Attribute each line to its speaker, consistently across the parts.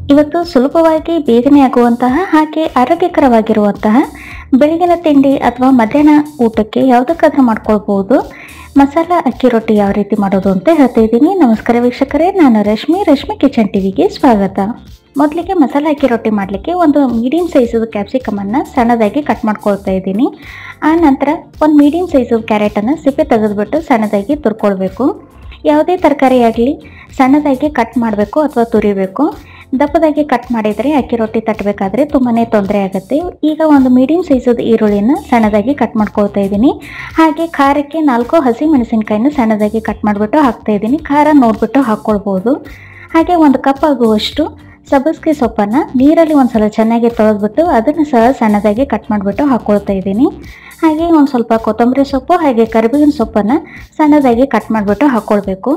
Speaker 1: ಇವತ್ತು ಸುಲಭವಾಗಿ ಬೇಗನೆ ಆಗುವಂತಹ ಹಾಗೆ ಆರೋಗ್ಯಕರವಾಗಿರುವಂತಹ ಬೆಳಗಿನ ತಿಂಡಿ ಅಥವಾ ಮಧ್ಯಾಹ್ನ ಊಟಕ್ಕೆ ಯಾವುದಕ್ಕಾದ್ರೂ ಮಾಡ್ಕೊಳ್ಬಹುದು ಮಸಾಲ ಅಕ್ಕಿ ರೊಟ್ಟಿ ಯಾವ ರೀತಿ ಮಾಡೋದು ಅಂತ ಹೇಳ್ತಾ ಇದ್ದೀನಿ ನಮಸ್ಕಾರ ವೀಕ್ಷಕರೇ ನಾನು ರಶ್ಮಿ ರಶ್ಮಿ ಕಿಚನ್ ಟಿವಿಗೆ ಸ್ವಾಗತ ಮೊದಲಿಗೆ ಮಸಾಲ ಅಕ್ಕಿ ರೊಟ್ಟಿ ಮಾಡಲಿಕ್ಕೆ ಒಂದು ಮೀಡಿಯಂ ಸೈಜದ ಕ್ಯಾಪ್ಸಿಕಮನ್ನು ಸಣ್ಣದಾಗಿ ಕಟ್ ಮಾಡ್ಕೊಳ್ತಾ ಇದ್ದೀನಿ ಆ ನಂತರ ಒಂದು ಮೀಡಿಯಂ ಸೈಜದ ಕ್ಯಾರೆಟನ್ನು ಸಿಪ್ಪೆ ತೆಗೆದುಬಿಟ್ಟು ಸಣ್ಣದಾಗಿ ತುರ್ಕೊಳ್ಬೇಕು ಯಾವುದೇ ತರಕಾರಿ ಆಗಲಿ ಸಣ್ಣದಾಗಿ ಕಟ್ ಮಾಡಬೇಕು ಅಥವಾ ತುರಿಬೇಕು ದಪ್ಪದಾಗಿ ಕಟ್ ಮಾಡಿದರೆ ಅಕ್ಕಿ ರೊಟ್ಟಿ ತಟ್ಟಬೇಕಾದ್ರೆ ತುಂಬಾ ತೊಂದರೆ ಆಗುತ್ತೆ ಈಗ ಒಂದು ಮೀಡಿಯಂ ಸೈಜದ ಈರುಳ್ಳಿನ ಸಣ್ಣದಾಗಿ ಕಟ್ ಮಾಡ್ಕೊಳ್ತಾ ಇದ್ದೀನಿ ಹಾಗೆ ಖಾರಕ್ಕೆ ನಾಲ್ಕು ಹಸಿ ಮೆಣಸಿನ್ಕಾಯಿನ ಸಣ್ಣದಾಗಿ ಕಟ್ ಮಾಡಿಬಿಟ್ಟು ಹಾಕ್ತಾ ಇದ್ದೀನಿ ಖಾರ ನೋಡಿಬಿಟ್ಟು ಹಾಕ್ಕೊಳ್ಬೋದು ಹಾಗೆ ಒಂದು ಕಪ್ ಆಗುವಷ್ಟು ಸಬ್ಬಸಿಗೆ ಸೊಪ್ಪನ್ನು ನೀರಲ್ಲಿ ಒಂದ್ಸಲ ಚೆನ್ನಾಗಿ ತೊಳೆದ್ಬಿಟ್ಟು ಅದನ್ನು ಸಹ ಸಣ್ಣದಾಗಿ ಕಟ್ ಮಾಡಿಬಿಟ್ಟು ಹಾಕ್ಕೊಳ್ತಾ ಇದ್ದೀನಿ ಹಾಗೆ ಒಂದು ಸ್ವಲ್ಪ ಕೊತ್ತಂಬರಿ ಸೊಪ್ಪು ಹಾಗೆ ಕರಿಬೇವಿನ ಸೊಪ್ಪನ್ನು ಸಣ್ಣದಾಗಿ ಕಟ್ ಮಾಡಿಬಿಟ್ಟು ಹಾಕ್ಕೊಳ್ಬೇಕು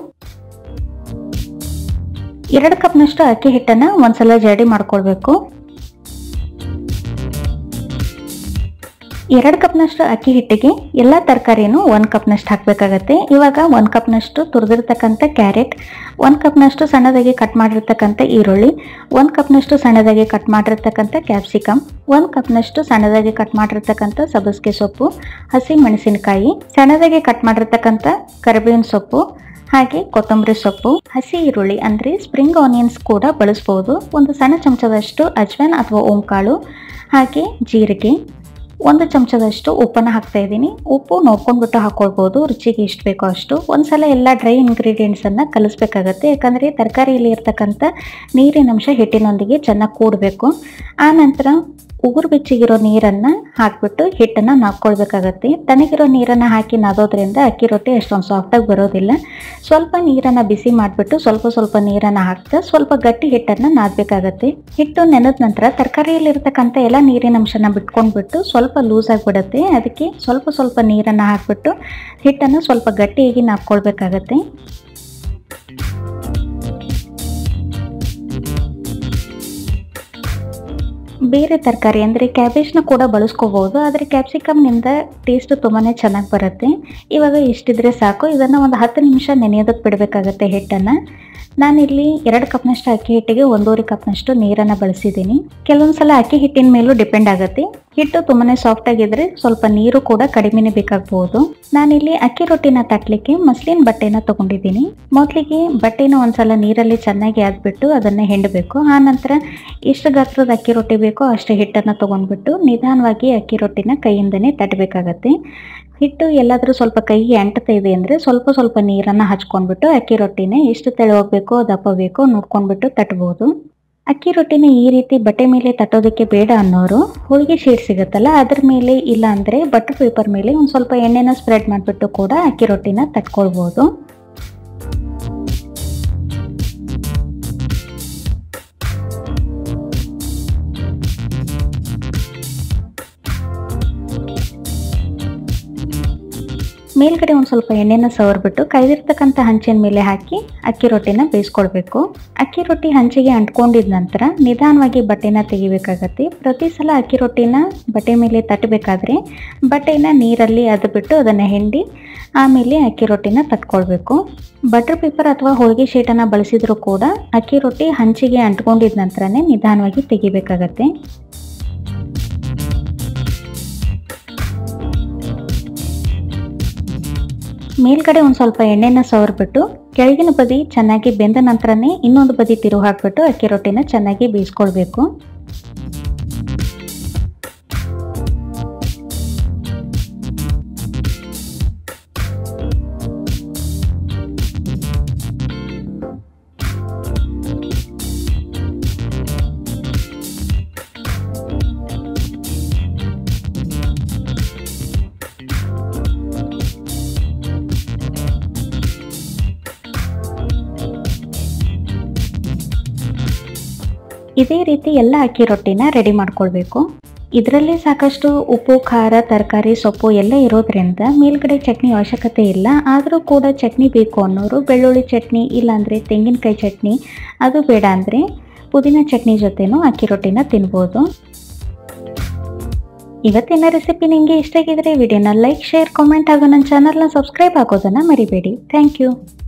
Speaker 1: ಎರಡು ಕಪ್ನಷ್ಟು ಅಕ್ಕಿ ಹಿಟ್ಟನ್ನು ಒಂದ್ಸಲ ಜಡಿ ಮಾಡ್ಕೊಳ್ಬೇಕು ಎರಡು ಕಪ್ನಷ್ಟು ಅಕ್ಕಿ ಹಿಟ್ಟಿಗೆ ಎಲ್ಲ ತರಕಾರಿನೂ ಒಂದು ಕಪ್ನಷ್ಟು ಹಾಕಬೇಕಾಗತ್ತೆ ಇವಾಗ ಒಂದು ಕಪ್ನಷ್ಟು ತುರಿದಿರ್ತಕ್ಕಂಥ ಕ್ಯಾರೆಟ್ ಒಂದು ಕಪ್ನಷ್ಟು ಸಣ್ಣದಾಗಿ ಕಟ್ ಮಾಡಿರ್ತಕ್ಕಂಥ ಈರುಳ್ಳಿ ಒಂದು ಕಪ್ನಷ್ಟು ಸಣ್ಣದಾಗಿ ಕಟ್ ಮಾಡಿರ್ತಕ್ಕಂಥ ಕ್ಯಾಪ್ಸಿಕಮ್ ಒಂದು ಕಪ್ನಷ್ಟು ಸಣ್ಣದಾಗಿ ಕಟ್ ಮಾಡಿರ್ತಕ್ಕಂಥ ಸಬ್ಬಸಿಗೆ ಸೊಪ್ಪು ಹಸಿ ಮೆಣಸಿನಕಾಯಿ ಸಣ್ಣದಾಗಿ ಕಟ್ ಮಾಡಿರ್ತಕ್ಕಂಥ ಕರಿಬೇವಿನ ಸೊಪ್ಪು ಹಾಗೆ ಕೊತ್ತಂಬರಿ ಸೊಪ್ಪು ಹಸಿ ಈರುಳ್ಳಿ ಅಂದರೆ ಸ್ಪ್ರಿಂಗ್ ಆನಿಯನ್ಸ್ ಕೂಡ ಬಳಸ್ಬೋದು ಒಂದು ಸಣ್ಣ ಚಮಚದಷ್ಟು ಅಜ್ವಾನ್ ಅಥವಾ ಓಂಕಾಳು ಹಾಗೆ ಜೀರಿಗೆ ಒಂದು ಚಮಚದಷ್ಟು ಉಪ್ಪನ್ನು ಹಾಕ್ತಾ ಇದ್ದೀನಿ ಉಪ್ಪು ನೋಡ್ಕೊಂಡ್ಬಿಟ್ಟು ಹಾಕ್ಕೊಳ್ಬೋದು ರುಚಿಗೆ ಎಷ್ಟು ಬೇಕೋ ಅಷ್ಟು ಒಂದ್ಸಲ ಎಲ್ಲ ಡ್ರೈ ಇಂಗ್ರೀಡಿಯೆಂಟ್ಸನ್ನು ಕಲಿಸ್ಬೇಕಾಗತ್ತೆ ಯಾಕಂದರೆ ತರಕಾರಿಯಲ್ಲಿ ಇರ್ತಕ್ಕಂಥ ನೀರಿನಂಶ ಹಿಟ್ಟಿನೊಂದಿಗೆ ಚೆನ್ನಾಗಿ ಕೂಡಬೇಕು ಆ ನಂತರ ಉಗುರು ಬೆಚ್ಚಗಿರೋ ನೀರನ್ನು ಹಾಕ್ಬಿಟ್ಟು ಹಿಟ್ಟನ್ನು ನಾದ್ಕೊಳ್ಬೇಕಾಗತ್ತೆ ತಣ್ಣಗಿರೋ ನೀರನ್ನು ಹಾಕಿ ನಾದೋದ್ರಿಂದ ಅಕ್ಕಿ ರೊಟ್ಟಿ ಅಷ್ಟೊಂದು ಸಾಫ್ಟಾಗಿ ಬರೋದಿಲ್ಲ ಸ್ವಲ್ಪ ನೀರನ್ನು ಬಿಸಿ ಮಾಡಿಬಿಟ್ಟು ಸ್ವಲ್ಪ ಸ್ವಲ್ಪ ನೀರನ್ನು ಹಾಕ್ತಾ ಸ್ವಲ್ಪ ಗಟ್ಟಿ ಹಿಟ್ಟನ್ನು ನಾದಬೇಕಾಗತ್ತೆ ಹಿಟ್ಟು ನೆನೆದ ನಂತರ ತರಕಾರಿಯಲ್ಲಿರ್ತಕ್ಕಂಥ ಎಲ್ಲ ನೀರಿನ ಅಂಶನ ಬಿಟ್ಕೊಂಡ್ಬಿಟ್ಟು ಸ್ವಲ್ಪ ಲೂಸ್ ಆಗಿಬಿಡುತ್ತೆ ಅದಕ್ಕೆ ಸ್ವಲ್ಪ ಸ್ವಲ್ಪ ನೀರನ್ನು ಹಾಕ್ಬಿಟ್ಟು ಹಿಟ್ಟನ್ನು ಸ್ವಲ್ಪ ಗಟ್ಟಿಯಾಗಿ ನಾದ್ಕೊಳ್ಬೇಕಾಗತ್ತೆ ಬೇರೆ ತರಕಾರಿ ಅಂದರೆ ಕ್ಯಾಬೇಜ್ನ ಕೂಡ ಬಳಸ್ಕೋಬೋದು ಆದರೆ ಕ್ಯಾಪ್ಸಿಕಮ್ನಿಂದ ಟೇಸ್ಟ್ ತುಂಬಾ ಚೆನ್ನಾಗಿ ಬರುತ್ತೆ ಇವಾಗ ಇಷ್ಟಿದ್ರೆ ಸಾಕು ಇದನ್ನು ಒಂದು ಹತ್ತು ನಿಮಿಷ ನೆನೆಯೋದಕ್ಕೆ ಬಿಡಬೇಕಾಗತ್ತೆ ಹಿಟ್ಟನ್ನು ನಾನಿಲ್ಲಿ ಎರಡು ಕಪ್ನಷ್ಟು ಅಕ್ಕಿ ಹಿಟ್ಟಿಗೆ ಒಂದೂವರೆ ಕಪ್ನಷ್ಟು ನೀರನ್ನು ಬಳಸಿದ್ದೀನಿ ಕೆಲವೊಂದು ಸಲ ಅಕ್ಕಿ ಹಿಟ್ಟಿನ ಮೇಲೂ ಡಿಪೆಂಡ್ ಆಗುತ್ತೆ ಹಿಟ್ಟು ತುಂಬಾ ಸಾಫ್ಟ್ ಆಗಿದ್ರೆ ಸ್ವಲ್ಪ ನೀರು ಕೂಡ ಕಡಿಮೆನೇ ಬೇಕಾಗಬಹುದು ನಾನಿಲ್ಲಿ ಅಕ್ಕಿ ರೊಟ್ಟಿನ ತಟ್ಟಲಿಕ್ಕೆ ಮಸ್ಲಿನ್ ಬಟ್ಟೆನ ತಗೊಂಡಿದ್ದೀನಿ ಮೊದಲಿಗೆ ಬಟ್ಟೆನ ಒಂದ್ಸಲ ನೀರಲ್ಲಿ ಚೆನ್ನಾಗಿ ಅದ್ಬಿಟ್ಟು ಅದನ್ನ ಹಿಂಡಬೇಕು ಆ ನಂತರ ಎಷ್ಟು ಗಾತ್ರದ ಅಕ್ಕಿ ರೊಟ್ಟಿ ಬೇಕೋ ಅಷ್ಟು ಹಿಟ್ಟನ್ನು ತಗೊಂಡ್ಬಿಟ್ಟು ನಿಧಾನವಾಗಿ ಅಕ್ಕಿ ರೊಟ್ಟಿನ ಕೈಯಿಂದನೇ ತಟ್ಟಬೇಕಾಗತ್ತೆ ಹಿಟ್ಟು ಎಲ್ಲಾದರೂ ಸ್ವಲ್ಪ ಕೈಗೆ ಅಂಟ್ತಾ ಇದೆ ಅಂದರೆ ಸ್ವಲ್ಪ ಸ್ವಲ್ಪ ನೀರನ್ನು ಹಚ್ಕೊಂಡ್ಬಿಟ್ಟು ಅಕ್ಕಿ ರೊಟ್ಟಿನ ಎಷ್ಟು ತೆಳುವಾಗಬೇಕೋ ದಪ್ಪ ಬೇಕೋ ನೋಡ್ಕೊಂಡ್ಬಿಟ್ಟು ತಟ್ಬೋದು ಅಕ್ಕಿ ರೊಟ್ಟಿನ ಈ ರೀತಿ ಬಟ್ಟೆ ಮೇಲೆ ತಟ್ಟೋದಕ್ಕೆ ಬೇಡ ಅನ್ನೋರು ಹೋಳಿಗೆ ಶೀಟ್ ಸಿಗುತ್ತಲ್ಲ ಅದ್ರ ಮೇಲೆ ಇಲ್ಲ ಅಂದರೆ ಬಟರ್ ಪೇಪರ್ ಮೇಲೆ ಒಂದು ಸ್ವಲ್ಪ ಎಣ್ಣೆನ ಸ್ಪ್ರೆಡ್ ಮಾಡಿಬಿಟ್ಟು ಕೂಡ ಅಕ್ಕಿ ರೊಟ್ಟಿನ ತಟ್ಕೊಳ್ಬೋದು ಮೇಲ್ಗಡೆ ಒಂದು ಸ್ವಲ್ಪ ಎಣ್ಣೆನ ಸವರ್ಬಿಟ್ಟು ಕೈದಿರ್ತಕ್ಕಂಥ ಹಂಚಿನ ಮೇಲೆ ಹಾಕಿ ಅಕ್ಕಿ ರೊಟ್ಟಿನ ಬೇಯಿಸ್ಕೊಳ್ಬೇಕು ಅಕ್ಕಿ ರೊಟ್ಟಿ ಹಂಚಿಗೆ ಅಂಟ್ಕೊಂಡಿದ ನಂತರ ನಿಧಾನವಾಗಿ ಬಟ್ಟೆನ ತೆಗಿಬೇಕಾಗತ್ತೆ ಪ್ರತಿ ಸಲ ಅಕ್ಕಿ ರೊಟ್ಟಿನ ಬಟ್ಟೆ ಮೇಲೆ ತಟ್ಟಬೇಕಾದ್ರೆ ಬಟ್ಟೆನ ನೀರಲ್ಲಿ ಅದ್ಬಿಟ್ಟು ಅದನ್ನು ಹಿಂಡಿ ಆಮೇಲೆ ಅಕ್ಕಿ ರೊಟ್ಟಿನ ತಟ್ಕೊಳ್ಬೇಕು ಬಟರ್ ಪೇಪರ್ ಅಥವಾ ಹೋಳಿಗೆ ಶೀಟನ್ನು ಬಳಸಿದ್ರು ಕೂಡ ಅಕ್ಕಿ ರೊಟ್ಟಿ ಹಂಚಿಗೆ ಅಂಟ್ಕೊಂಡಿದ ನಂತರನೇ ನಿಧಾನವಾಗಿ ತೆಗಿಬೇಕಾಗತ್ತೆ ಮೇಲ್ಗಡೆ ಒಂದು ಸ್ವಲ್ಪ ಎಣ್ಣೆನ ಸವರ್ಬಿಟ್ಟು ಕೆಳಗಿನ ಬದಿ ಚೆನ್ನಾಗಿ ಬೆಂದ ನಂತರನೇ ಇನ್ನೊಂದು ಬದಿ ತಿರುವು ಹಾಕ್ಬಿಟ್ಟು ಅಕ್ಕಿ ರೊಟ್ಟಿನ ಚೆನ್ನಾಗಿ ಬೇಯಿಸ್ಕೊಳ್ಬೇಕು ಇದೇ ರೀತಿ ಎಲ್ಲ ಅಕ್ಕಿ ರೊಟ್ಟಿನ ರೆಡಿ ಮಾಡ್ಕೊಳ್ಬೇಕು ಇದರಲ್ಲಿ ಸಾಕಷ್ಟು ಉಪ್ಪು ಖಾರ ತರಕಾರಿ ಸೊಪ್ಪು ಎಲ್ಲ ಇರೋದ್ರಿಂದ ಮೇಲ್ಗಡೆ ಚಟ್ನಿ ಅವಶ್ಯಕತೆ ಇಲ್ಲ ಆದರೂ ಕೂಡ ಚಟ್ನಿ ಬೇಕು ಅನ್ನೋರು ಬೆಳ್ಳುಳ್ಳಿ ಚಟ್ನಿ ಇಲ್ಲಾಂದರೆ ತೆಂಗಿನಕಾಯಿ ಚಟ್ನಿ ಅದು ಬೇಡ ಅಂದರೆ ಪುದೀನ ಚಟ್ನಿ ಜೊತೆನೂ ಅಕ್ಕಿ ರೊಟ್ಟಿನ ತಿನ್ಬೋದು ಇವತ್ತಿನ ರೆಸಿಪಿ ನಿಮಗೆ ಇಷ್ಟ ಆಗಿದ್ರೆ ವಿಡಿಯೋನ ಲೈಕ್ ಶೇರ್ ಕಾಮೆಂಟ್ ಹಾಗೂ ನನ್ನ ಚಾನಲ್ನ ಸಬ್ಸ್ಕ್ರೈಬ್ ಆಗೋದನ್ನು ಮರಿಬೇಡಿ ಥ್ಯಾಂಕ್ ಯು